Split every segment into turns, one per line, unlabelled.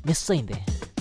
Miss అయింది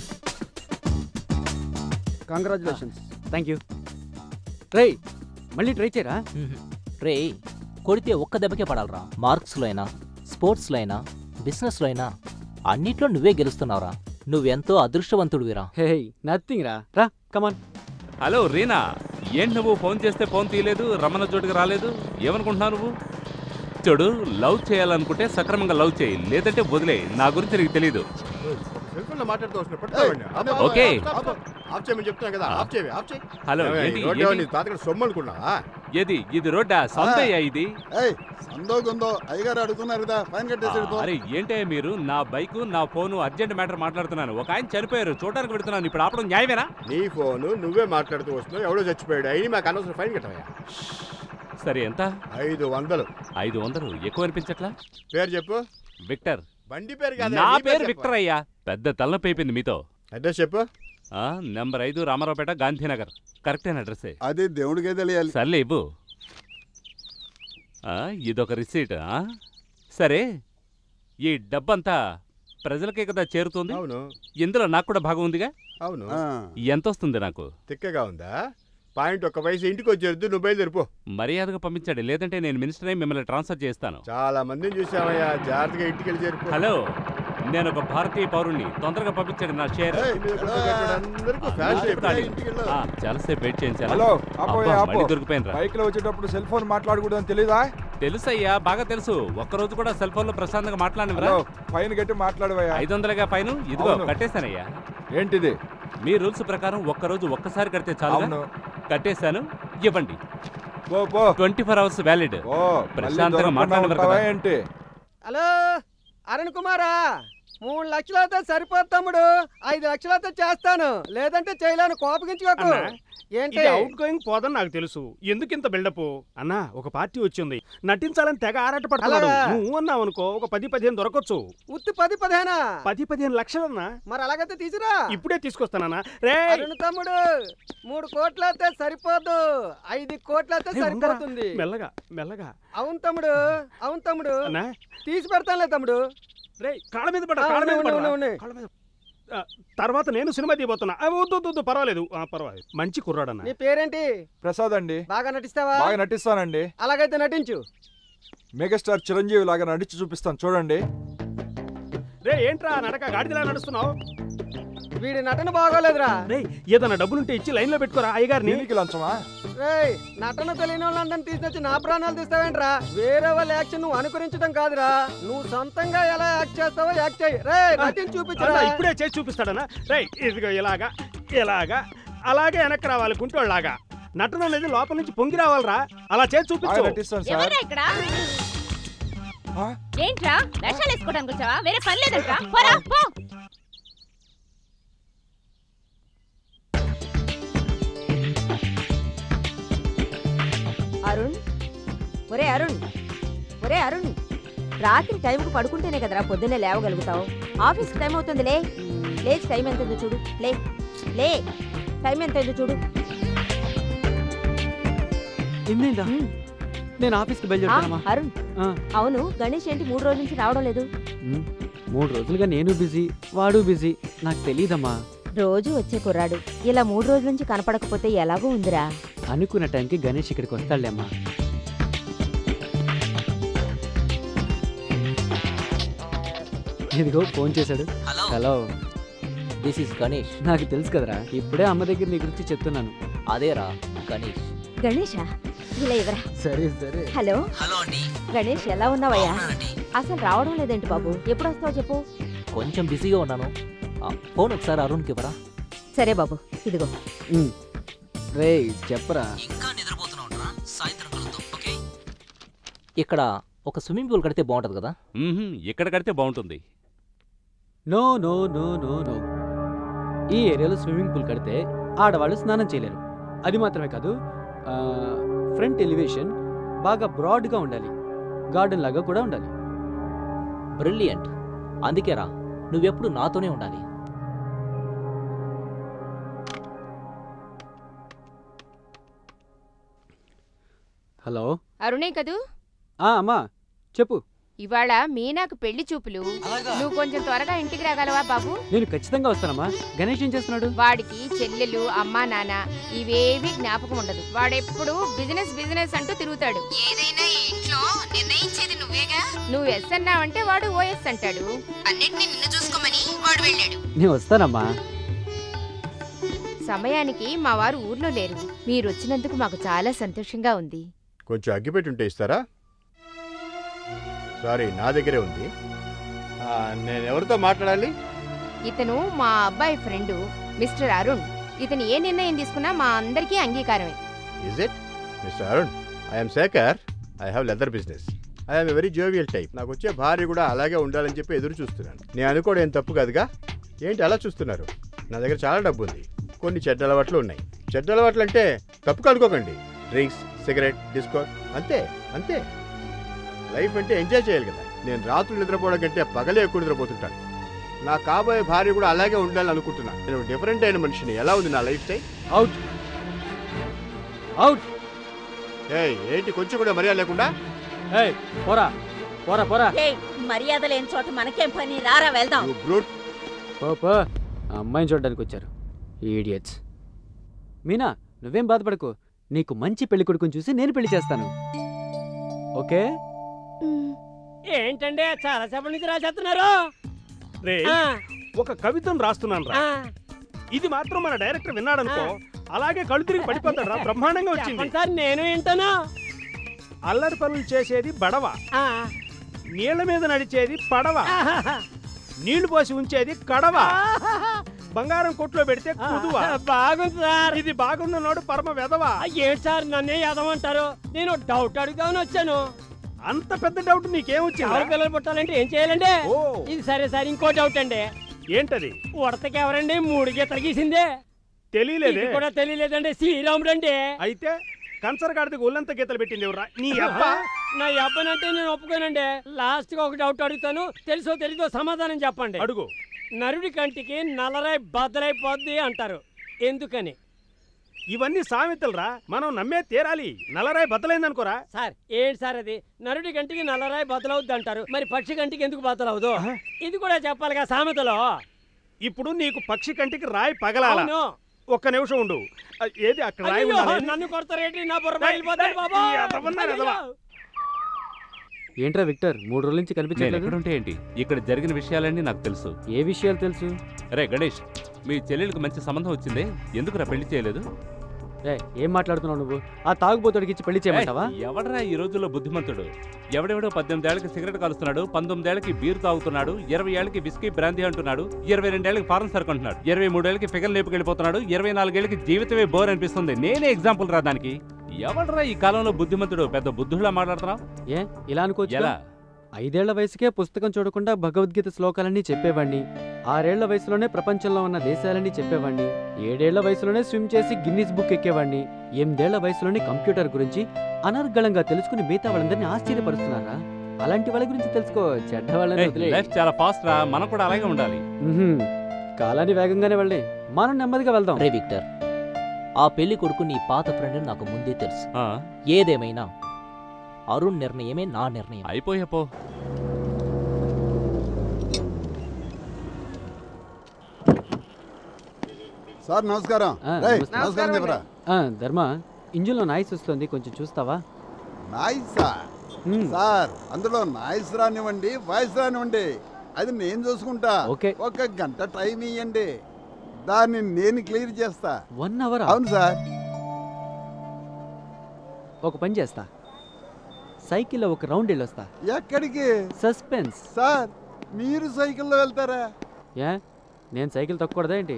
congratulations thank you రేయ్ మళ్ళీ ట్రై చేయరా
రే కొడితే ఒక్క దెబ్బకే పడాలరా మార్క్స్లో అయినా స్పోర్ట్స్లో అయినా బిజినెస్లో అయినా అన్నిట్లో నువ్వే గెలుస్తున్నావురా నువ్వెంతో అదృష్టవంతుడివిరా
హే నథింగ్ రా రా కమాన్
హలో రీనా ఏంటి నువ్వు ఫోన్ చేస్తే ఫోన్ తీయలేదు రమణ చోటుకి రాలేదు ఏమనుకుంటున్నావు నువ్వు చూడు లవ్ చేయాలనుకుంటే సక్రమంగా లవ్ చేయి లేదంటే వదిలే నా గురించి నీకు తెలియదు
సెల్ఫోన్లో మాట్లాడుతూ వస్తున్నా పట్టుకోవండి ఆపు, ఆపు,
ఓకే.
ఆపు, ఆపు. ఆఫ్ చేయమని చెప్తున్నా కదా ఆఫ్ చేయి ఆఫ్ చేయి
హలో
ఏమయ్య,
ఏంటి
ఈ రోడ్డు
ఏంటి?
ఏమన్నా నీ తాతగారి సొమ్ము అనుకున్నావా
ఏది ఇది రోడ్డా సొంతయ్యా ఇది
ఏయ్ సందో గుందో అయ్యగారు అడుగుతున్నారు కదా ఫైన్ కట్టేసి వెళ్ళిపో.
అరే ఏంటే మీరు నా బైక్ నా ఫోను అర్జెంట్ మ్యాటర్ మాట్లాడుతున్నాను ఒక ఆయన చనిపోయారు చూడడానికి పెడుతున్నాను ఇప్పుడు ఆపడం న్యాయమేనా
నీ ఫోను నువ్వే మాట్లాడుతూ వస్తున్నావు ఎవడో చచ్చిపోయాడు అయినా మాకు అనవసరం ఫైన్ కట్టవయ్యా
సరే ఎంత
ఐదు వందలు
ఐదు వందలు ఎక్కువ అనిపించట్లా
పేరు చెప్పు
విక్టర్
బండి పేరు కాదు
నా పేరు విక్టర్ అయ్యా పెద్ద తలనొప్పి అయిపోయింది మీతో
అడ్రస్ చెప్పు
ఆ, నెంబర్ ఐదు రామారావుపేట గాంధీనగర్ కరెక్టేనా అడ్రస్సే
అది దేవుడికే తెలియాలి
సర్లే ఇవ్వు ఆ, ఇదొక రిసీట్ ఆ? సరే ఈ డబ్బంతా ప్రజలకే కదా చేరుతుంది
అవును
ఇందులో నాకు కూడా భాగం ఉందిగా
అవును
ఆ,
ఎంత వస్తుంది నాకు
తిక్కగా ఉందా పాయింట్ ఒక్క వయసు ఇంటికి వచ్చేది నువ్వు బయలుదేరిపో
మర్యాదగా పంపించండి లేదంటే నేను మినిస్టర్ అయి మిమ్మల్ని ట్రాన్స్ఫర్ చేస్తాను
చాలా మందిని చూసామయ్యా జాగ్రత్తగా ఇంటికి వెళ్ళి చేరిపో
హలో నేను ఒక భారతీయ పౌరుణ్ణి తొందరగా పంపించండి నా షేర్
ఏయ్,
మీద కూడా అందరికీ
ఆ,
ఫ్యాషన్
చెప్తాను.
ఇంటికి వెళ్ళు.
ఆ, చాలాసేపు వెయిట్ చేయించాను
హలో ఆపోయే
అబ్బా,
ఆపో
మళ్ళీ దొరికిపోయినరా
బైక్ లో వచ్చేటప్పుడు సెల్ ఫోన్ మాట్లాడకూడదని తెలీదా
తెలుసయ్యా బాగా తెలుసు ఒక్కరోజు కూడా సెల్ ఫోన్ లో ప్రశాంతంగా మాట్లాడినరా
హలో ఫైన్ కట్టి మాట్లాడవయ్యా
ఐదు వందలుగా ఫైన్ ఇదిగో
అవును.
కట్టేశానయ్యా
ఏంటిది
మీ రూల్స్ ప్రకారం ఒక్కరోజు ఒక్కసారి కడితే చాలు
అవును
కట్టేశాను ఇవ్వండి
పో పో
ట్వంటీ ఫోర్ అవర్స్ వ్యాలిడ్
ఓ మళ్ళీ
ప్రశాంతంగా
దొరకకుండా
మాట్లాడేవారు
ఉంటావా
కదా.
ఏంటి
హలో అరుణ్ కుమారా మూడు లక్షలతో సరిపోదు తమ్ముడు ఐదు లక్షలతో చేస్తాను లేదంటే చేయలేను కోపగించుకోకు
అన్నా,
ఏంటి
ఇది అవుట్ గోయింగ్ పోదని నాకు తెలుసు ఎందుకు ఇంత బిల్డప్ అన్నా ఒక పార్టీ వచ్చింది నటించాలని తెగ ఆరాట పడుతున్నాడు
అలాగా?
నువ్వు అన్నావు అనుకో ఒక పది పదిహేను దొరకొచ్చు
ఉత్తి పది పదిహేనా
పది పదిహేను లక్షలన్నా
మరి అలాగైతే తీసురా
ఇప్పుడే తీసుకొస్తానన్నా రే
అరుణ్ తమ్ముడు మూడు కోట్లు అయితే సరిపోదు ఐదు కోట్లు అయితే సరిపోతుంది
మెల్లగా మెల్లగా
అవును తమ్ముడు అవును తమ్ముడు
అన్నా
తీసి పెడతానులే తమ్ముడు
రే కాళ్ళ మీద పడ
ఆ,
కాళ్ళ మీద
ఉన్నాయి,
పడరా.
ఉన్నాయి, ఉన్నాయి.
కాళ్ళ మీద ఆ, తర్వాత నేను సినిమా తీయబోతున్నా ఆ, వద్దు వద్దు, వద్దు పర్వాలేదు ఆ, పర్వాలేదు మంచి కుర్రాడన్నా
నీ పేరేంటి
ప్రసాద్ అండి
బాగా నటిస్తావా
బాగా నటిస్తానండి
అలాగైతే నటించు
మెగాస్టార్ చిరంజీవి లాగా నటించి చూపిస్తాను చూడండి
రే ఏంట్రా నడక గాడిదలా నడుస్తున్నావు
వీడి నటన బాగోలేదురా
రే ఏదన్నా డబ్బులుంటే ఇచ్చి లైన్ లో పెట్టుకోరా అయ్యగారిని
దీనికి లంచమా
రేయ్ నటన తెలియని వాళ్ళందరినీ తీసుకొచ్చి నా ప్రాణాలు తీస్తావేంట్రా వేరే వాళ్ళ యాక్షన్ నువ్వు అనుకరించడం కాదురా నువ్వు సొంతంగా ఎలా యాక్ట్ చేస్తావో యాక్ట్ చేయి రే నటించి చూపించరా
అన్నా, ఇప్పుడే చేసి చూపిస్తాడనా రే ఇదిగో ఇలాగా ఇలాగా అలాగే వెనక్కి రావాలి కుంటోళ్ళలాగా నటన అనేది లోపల నుంచి పొంగి రావాలిరా అలా చేసి
బాగా
చూపించు
నటిస్తాను సార్
ఎవరా ఇక్కడ
ఆ?
ఏంట్రా వేషాలు వేసుకోవడానికి వచ్చావా వేరే పని లేదంట్రా పోరా పో
అరుణ్ ఒరే అరుణ్ ఒరే అరుణ్ రాత్రి టైంకి పడుకుంటేనే కదరా పొద్దున్నే లేవగలుగుతావు ఆఫీస్కి టైం అవుతుంది లే లేచి టైం ఎంత ఉందో చూడు లే లే టైం ఎంత ఉందో చూడు
ఎన్నిందా
ఉమ్.
నేను ఆఫీస్కి
ఆ,
బయలుదేరుతానమ్మా
అరుణ్
ఆ.
అవును గణేష్ ఏంటి మూడు రోజుల నుంచి రావడం లేదు
ఉమ్, మూడు రోజులుగా నేను బిజీ వాడు బిజీ నాకు తెలియదమ్మా
రోజు వచ్చే కుర్రాడు ఇలా మూడు రోజుల నుంచి కనపడకపోతే ఎలాగో ఉందిరా
అనుకున్న టైంకి గణేష్ ఇక్కడికి వస్తాడులేమ్మా ఇదిగో ఫోన్ చేశాడు
hello
hello
this is Ganesh
నాకు తెలుసు కదరా ఇప్పుడే అమ్మ దగ్గర నీ గురించి చెప్తున్నాను
అదేరా గణేష్
గణేషా ఇలా ఇవ్వరా
సరే సరే
హలో
హలో అండి
గణేష్ ఎలా ఉన్నావయ్యా అసలు రావడం లేదేంటి బాబు ఎప్పుడు వస్తావు చెప్పు
కొంచెం బిజీగా ఉన్నాను ఆ, ఫోన్ ఒకసారి అరుణ్కి ఇవ్వరా
సరే బాబు ఇదిగో
రే చెప్పరా
ఇంకా నిద్రపోతున్నావురా సాయంత్రం కలుద్దాం ఓకే ఇక్కడ ఒక స్విమ్మింగ్ పూల్ కడితే బాగుంటది కదా
మ్మ్హ్మ్, ఇక్కడ కడితే బాగుంటుంది
no no no no no ఈ ఏరియాలో స్విమ్మింగ్ పూల్ కడితే ఆడవాళ్ళు స్నానం చేయలేరు అది మాత్రమే కాదు ఫ్రంట్ ఎలివేషన్ బాగా బ్రాడ్గా ఉండాలి గార్డెన్ లాగా కూడా ఉండాలి
బ్రిలియంట్ అందుకేరా నువ్వెప్పుడు నాతోనే ఉండాలి
హలో
అరుణే కదూ
ఆ, అమ్మా చెప్పు
ఇవాళ మీనాకు పెళ్లి చూపులు నువ్వు కొంచెం త్వరగా ఇంటికి రాగలవా బాబు
నేను ఖచ్చితంగా వస్తానమ్మా గణేష్ ఏం చేస్తున్నాడు
వాడికి చెల్లెలు అమ్మా నాన్న ఇవేవి జ్ఞాపకం ఉండదు వాడెప్పుడు బిజినెస్ బిజినెస్ అంటూ తిరుగుతాడు ఏదైనా ఇంట్లో నిర్ణయించేది నువ్వేగా నువ్వు ఎస్ అన్నావంటే వాడు ఓఎస్ అంటాడు అన్నిటిని నిన్ను చూసుకోమని వాడు వెళ్ళాడు
నేను వస్తానమ్మా
సమయానికి మా వారు ఊర్లో లేరు మీరు వచ్చినందుకు మాకు చాలా సంతోషంగా ఉంది
కొంచెం అగ్గిపెట్టి ఉంటే ఇస్తారా సారీ నా దగ్గరే ఉంది ఆ, నేను ఎవరితో మాట్లాడాలి
ఇతను మా అబ్బాయి ఫ్రెండు మిస్టర్ అరుణ్ ఇతను ఏ నిర్ణయం తీసుకున్నా మా అందరికీ అంగీకారమే
is it mister Arun I'm Shekar I have leather business I'm very jovial type నాకు వచ్చే భార్య కూడా అలాగే ఉండాలని చెప్పి ఎదురు చూస్తున్నాను నేను అనుకోవడం ఏం తప్పు కాదుగా ఏంటి అలా చూస్తున్నారు నా దగ్గర చాలా డబ్బు ఉంది కొన్ని చెడ్డ అలవాట్లు ఉన్నాయి చెడ్డ అలవాట్లు అంటే తప్పుగా అనుకోకండి డ్రింక్స్ సిగరెట్ డిస్కో అంతే అంతే లైఫ్ అంటే ఎంజాయ్ చేయాలి కదా నేను రాత్రులు నిద్రపోవడం కంటే పగలే ఎక్కువ నిద్రపోతుంటాను నా కాబోయే భార్య కూడా అలాగే ఉండాలని అనుకుంటున్నాను నేను డిఫరెంట్ అయిన మనిషిని ఎలా ఉంది నా లైఫ్ స్టైల్
అవుట్ అవుట్
ఏయ్ ఏంటి కొంచెం కూడా మర్యాద లేకుండా
ఏయ్ పోరా పోరా పోరా
ఏయ్, మర్యాద లేని చోట మనకేం పని రారా వెళ్దాం
పో పో ఆ అమ్మాయిని చూడడానికి వచ్చారు ఈడియట్స్ మీనా నువ్వేం బాధపడకు నీకు మంచి పెళ్లి కొడుకుని చూసి నేను పెళ్లి చేస్తాను ఓకే
ఏంటంటే చాలా సేపటి నుంచి రాసేస్తున్నారు రే ఒక కవితను రాస్తున్నాను రా ఇది మాత్రం మన డైరెక్టర్ విన్నాడనుకో అలాగే కళ్ళు తిరిగి పడిపోతాడు రా బ్రహ్మాండంగా వచ్చింది
సార్ నేను వింటాను
అల్లరి పనులు చేసేది బడవ నీళ్ల మీద నడిచేది పడవ నీళ్లు పోసి ఉంచేది కడవ బంగారం కొట్లో పెడితే కుదువ
బాగుంది సార్
ఇది బాగుందన్నాడు పరమ వెదవ
ఏంటి సార్ నన్నే ఎదమంటారు నేను డౌట్ అడుగుదామని వచ్చాను
అంత పెద్ద డౌట్ నీకేం
ఆరు
వచ్చింది
పిల్లలు పుట్టాలంటే ఏం చేయాలండి
ఓ
ఇది సరే సార్ ఇంకో డౌట్ అండి
ఏంటది
ఉడతకి ఎవరండి మూడు గీతలు గీసిందే
తెలియలేదే
ఇది కూడా తెలియలేదండి శ్రీరాముడు అండి
అయితే కంచరగాడికి ఒళ్ళంత గీతలు పెట్టింది ఎవరా నీ అబ్బా
నా అబ్బానంటే నేను ఒప్పుకోనండి లాస్ట్ గా ఒక డౌట్ అడుగుతాను తెలుసో తెలీదో సమాధానం చెప్పండి
అడుగు
నరుడి కంటికి నల్లరాయి బద్దలైపోద్ది అంటారు ఎందుకని
ఇవన్నీ సామెతలురా మనం నమ్మే తీరాలి నల్లరాయి బద్దలైందనుకోరా
సార్ ఏంటి సార్ అది నరుడి కంటికి నల్లరాయి బద్దలవుద్ది అంటారు మరి పక్షి కంటికి ఎందుకు బద్దలవుదు ఇది కూడా చెప్పాలిగా సామెతలో
ఇప్పుడు నీకు పక్షి కంటికి రాయి పగలాల
అవును.
ఒక్క నిమిషం ఉండు ఆ, ఏది అక్కడ రాయి
అయ్యో,
ఉండాలి?
నన్ను కొడతారేంటి నా బుర్ర
డేయ్,
పగిలిపోతుంది
డేయ్,
బాబా
ఈ ఎదవన్నారు ఎదవ.
ఏంట్రా విక్టర్ మూడు రోజుల నుంచి
నేను
కనిపించట్లేదు
ఎక్కడుంటే ఏంటి ఇక్కడ జరిగిన విషయాలన్నీ నాకు తెలుసు
ఏ విషయాలు తెలుసు
రే గణేష్ మీ చెల్లెలికి మంచి సంబంధం వచ్చిందే ఎందుకురా పెళ్లి చేయలేదు
రే ఏం మాట్లాడుతున్నావు నువ్వు ఆ తాగుబోతుడికి ఇచ్చి పెళ్లి చేయమంటావా
ఏయ్, ఎవడరా ఈ రోజుల్లో బుద్ధిమంతుడు ఎవడెవడో పద్దెనిమిది ఏళ్ళకి సిగరెట్ కాలుస్తున్నాడు పంతొమ్మిది ఏళ్ళకి బీర్ తాగుతున్నాడు ఇరవై ఏళ్ళకి విస్కీ బ్రాంతి అంటున్నాడు ఇరవై రెండేళ్ళకి ఫారెన్ సరుకు అంటున్నాడు ఇరవై మూడేళ్ళకి ఫిగర్ లేపుకెళ్ళిపోతున్నాడు ఇరవై నాలుగేళ్ళకి జీవితమే బోర్ అనిపిస్తుంది నేనే ఎగ్జాంపుల్ రా దానికి ఎవడరా ఈ కాలంలో బుద్ధిమంతుడు పెద్ద బుద్ధులా మాట్లాడుతున్నావు
ఏ ఇలా అనుకోవచ్చు
ఎలా
ఐదేళ్ల వయసుకే పుస్తకం చూడకుండా భగవద్గీత శ్లోకాలన్నీ చెప్పేవాణ్ణి ఆరేళ్ల వయసులోనే ప్రపంచంలో ఉన్న దేశాలన్నీ చెప్పేవాణ్ణి ఏడేళ్ల వయసులోనే స్విమ్ చేసి గిన్నిస్ బుక్ ఎక్కేవాణ్ణి ఎనిమిదేళ్ల వయసులోనే కంప్యూటర్ గురించి అనర్గళంగా తెలుసుకుని మిగతా వాళ్ళందరినీ ఆశ్చర్యపరుస్తున్నారా అలాంటి వాళ్ళ గురించి తెలుసుకో చెడ్డ వాళ్ళని
ఏయ్,
వదిలేయ్.
లైఫ్ చాలా ఫాస్ట్ రా మనం కూడా అలాగే ఉండాలి
మ్హూ. కాలాన్ని వేగంగానే వెళ్ళి మనం నెమ్మదిగా వెళ్దాం
రే విక్టర్ ఆ పెళ్లి కొడుకు నీ పాత ఫ్రెండ్ నాకు ముందే తెలుసు
ఆ,
ఏదేమైనా అరుణ్ నిర్ణయమే నా నిర్ణయం
అయిపోయా పో
సార్ నమస్కారం
ఆ,
రేయ్,
నమస్తే.
నమస్కారం చెప్పరా
ఆ, ధర్మ ఇంజిన్లో నాయిస్ వస్తుంది కొంచెం చూస్తావా
నాయిసా సార్ అందులో నాయిస్ రానివ్వండి వాయిస్ రానివ్వండి అది నేను చూసుకుంటా
ఓకే.
ఒక గంట టైం ఇవ్వండి దాన్ని నేను క్లియర్ చేస్తా
వన్ అవర్
అవును సార్
ఒక పని చేస్తా సైకిల్లో ఒక రౌండ్ వెళ్ళొస్తా
ఎక్కడికి
సస్పెన్స్
సార్ మీరు సైకిల్లో వెళ్తారా
ఏ నేను సైకిల్ తొక్కకూడదా ఏంటి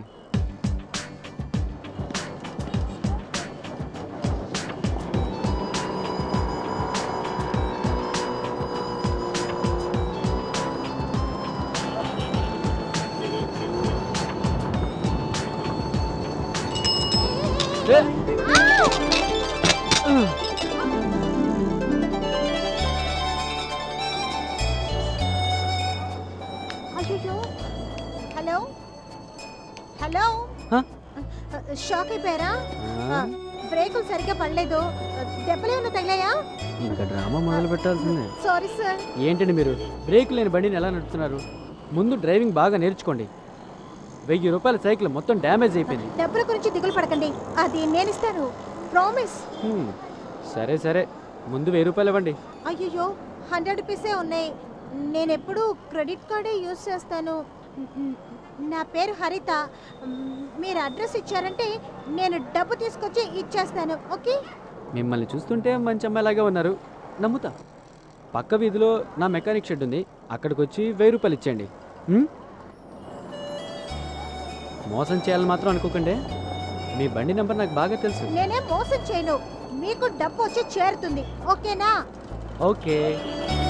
అయ్యో హలో హలో
హ?
షాక్ అయిపోయారా
ఆ?
బ్రేకులు సరిగ్గా పడలేదు దెబ్బలేమన్నా తగిలాయా
ఇంకా డ్రామా మొదలు పెట్టాల్సిందే
సారీ సార్
ఏంటండి మీరు బ్రేక్ లేని బండిని ఎలా నడుపుతున్నారు ముందు డ్రైవింగ్ బాగా నేర్చుకోండి వెయ్యి రూపాయల సైకిల్ మొత్తం డ్యామేజ్ అయిపోయింది
డబ్బుల గురించి దిగులు పడకండి అది నేను ఇస్తాను ప్రామిస్
హ్మ్. సరే సరే ముందు వెయ్యి రూపాయలు ఇవ్వండి
అయ్యో హండ్రెడ్ రూపీసే ఉన్నాయి నేను ఎప్పుడు క్రెడిట్ కార్డే యూజ్ చేస్తాను మ్, నా పేరు హరిత మ్, మీరు అడ్రస్ ఇచ్చారంటే నేను డబ్బు తీసుకొచ్చి ఇచ్చేస్తాను ఓకే
మిమ్మల్ని చూస్తుంటే మంచి అమ్మాయిలాగా ఉన్నారు నమ్ముతా పక్క వీధిలో నా మెకానిక్ షెడ్ ఉంది అక్కడికి వచ్చి వెయ్యి రూపాయలు ఇచ్చేయండి హ్మ్? మోసం చేయాలని మాత్రం అనుకోకండి మీ బండి నెంబర్ నాకు బాగా తెలుసు
నేనేం మోసం చేయను మీకు డబ్బు వచ్చి చేరుతుంది ఓకేనా
ఓకే